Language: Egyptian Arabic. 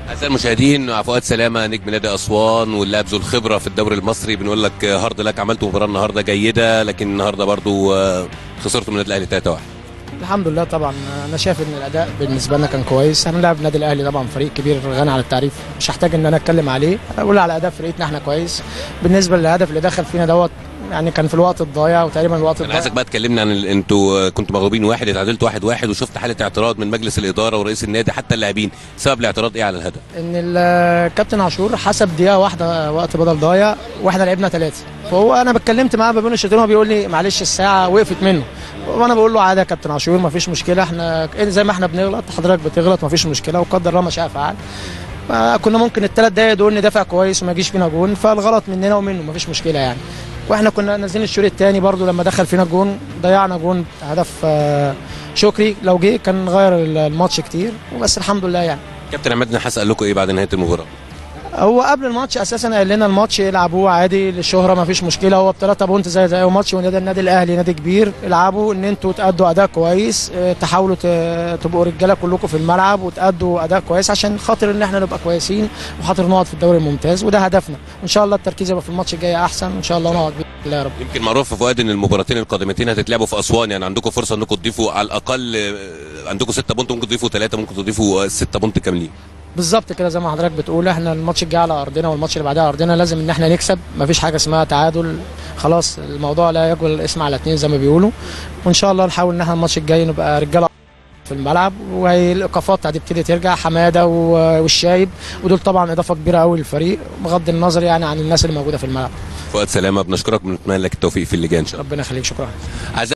أعزائي المشاهدين مع فؤاد سلامة نجم نادي أسوان واللاعب ذو الخبرة في الدوري المصري بنقول لك هارد لك عملت مباراة النهاردة جيدة لكن النهاردة برضو آه، خسرت من النادي الأهلي 3-1 الحمد لله طبعا انا شايف ان الاداء بالنسبه لنا كان كويس احنا بنلعب النادي الاهلي طبعا فريق كبير غني عن التعريف مش هحتاج ان انا اتكلم عليه اقول على اداء فرقتنا احنا كويس بالنسبه للهدف اللي دخل فينا دوت يعني كان في الوقت الضايع وتقريبا الوقت أنا الضايع عايزك بقى تكلمني عن ال- أنتوا آه، كنتوا مغلوبين واحد اتعادلتوا واحد واحد وشفت حالة اعتراض من مجلس الإدارة ورئيس النادي حتى اللاعبين سبب الاعتراض إيه على الهدف؟ ان الكابتن عاشور حسب دقيقه واحده وقت بدل ضايع واحنا لعبنا ثلاثه فهو انا اتكلمت معاه ما بين الشوطين هو بيقول لي معلش الساعه وقفت منه وانا بقول له عادي يا كابتن عاشور ما فيش مشكله احنا زي ما احنا بنغلط حضرتك بتغلط ما فيش مشكله وقدر الله ما شاء فعل ما كنا ممكن الثلاث دقايق دول ندافع كويس وما يجيش فينا جون فالغلط مننا ومنه ما فيش مشكله يعني واحنا كنا نازلين الشوط الثاني برضو لما دخل فينا جون ضيعنا جون هدف آه، شكري لو جه كان غير الماتش كتير وبس الحمد لله يعني كابتن عماد نحاس قال لكم إيه بعد نهاية المباراة؟ هو قبل الماتش اساسا قال لنا الماتش العبوه عادي للشهره ما فيش مشكله هو بثلاثه بونت زي زي اي ماتش ونادي النادي الاهلي نادي كبير العبوا ان انتوا تادوا اداء كويس اه، تحاولوا ت- تبقوا رجاله كلكم في الملعب وتادوا اداء كويس عشان خاطر ان احنا نبقى كويسين وخاطر نقعد في الدوري الممتاز وده هدفنا وان شاء الله التركيز يبقى في الماتش الجاي احسن وان شاء الله نقعد باذن الله يا رب يمكن معروف يا فؤاد ان المباراتين القادمتين هتتلعبوا في اسوان يعني عندكم فرصه انكم تضيفوا على الاقل آه، عندكم 6 بونت ممكن تضيفوا 3 ممكن تضيفوا 6 بونت كاملين بالظبط كده زي ما حضرتك بتقول احنا الماتش الجاي على ارضنا والماتش اللي بعدها على ارضنا لازم ان احنا نكسب مفيش حاجه اسمها تعادل خلاص الموضوع لا يجوز الاسم على اتنين زي ما بيقولوا وان شاء الله نحاول ان احنا الماتش الجاي نبقى رجاله في الملعب وهي الايقافات هتبتدي ترجع حماده و- والشايب ودول طبعا اضافه كبيره قوي للفريق بغض النظر يعني عن الناس اللي موجوده في الملعب فؤاد سلامه بنشكرك ونتمنى لك التوفيق في اللجان ان شاء الله ربنا يخليك شكرا أعزائي